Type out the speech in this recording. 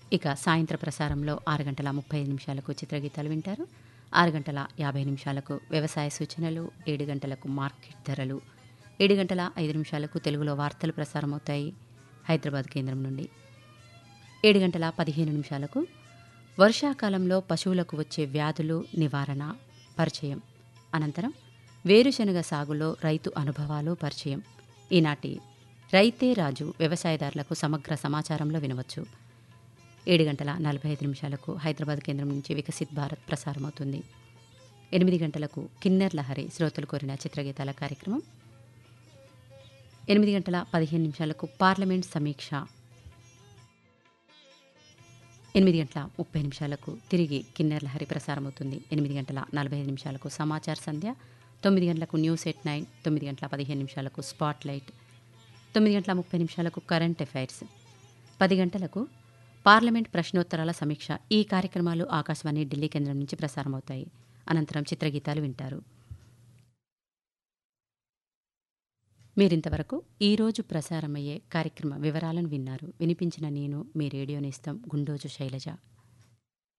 ఇక సాయంత్ర ప్రసారంలో ఆరు గంటల ముప్పై ఐదు నిమిషాలకు చిత్రగీతాలు వింటారు ఆరు గంటల యాభై నిమిషాలకు వ్యవసాయ సూచనలు ఏడు గంటలకు మార్కెట్ ధరలు ఏడు గంటల ఐదు నిమిషాలకు తెలుగులో వార్తలు ప్రసారమవుతాయి హైదరాబాద్ కేంద్రం నుండి ఏడు గంటల పదిహేను నిమిషాలకు వర్షాకాలంలో పశువులకు వచ్చే వ్యాధులు నివారణ పరిచయం అనంతరం వేరుశనగ సాగులో రైతు అనుభవాలు పరిచయం ఈనాటి రైతే రాజు వ్యవసాయదారులకు సమగ్ర సమాచారంలో వినవచ్చు ఏడు గంటల నలభై ఐదు నిమిషాలకు హైదరాబాద్ కేంద్రం నుంచి వికసిత్ భారత్ ప్రసారమవుతుంది ఎనిమిది గంటలకు కిన్నెర్ లహరి శ్రోతలు కోరిన చిత్రగీతాల కార్యక్రమం ఎనిమిది గంటల పదిహేను నిమిషాలకు పార్లమెంట్ సమీక్ష ఎనిమిది గంటల ముప్పై నిమిషాలకు తిరిగి కిన్నెర్ లహరి ప్రసారమవుతుంది ఎనిమిది గంటల నలభై ఐదు నిమిషాలకు సమాచార సంధ్య తొమ్మిది గంటలకు న్యూస్ ఎట్ నైన్ తొమ్మిది గంటల పదిహేను నిమిషాలకు స్పాట్ లైట్ తొమ్మిది గంటల ముప్పై నిమిషాలకు కరెంట్ అఫైర్స్ పది గంటలకు పార్లమెంట్ ప్రశ్నోత్తరాల సమీక్ష ఈ కార్యక్రమాలు ఆకాశవాణి ఢిల్లీ కేంద్రం నుంచి ప్రసారమవుతాయి అనంతరం చిత్రగీతాలు వింటారు మీరింతవరకు ఈరోజు ప్రసారమయ్యే కార్యక్రమ వివరాలను విన్నారు వినిపించిన నేను మీ రేడియో నేస్తం గుండోజు శైలజ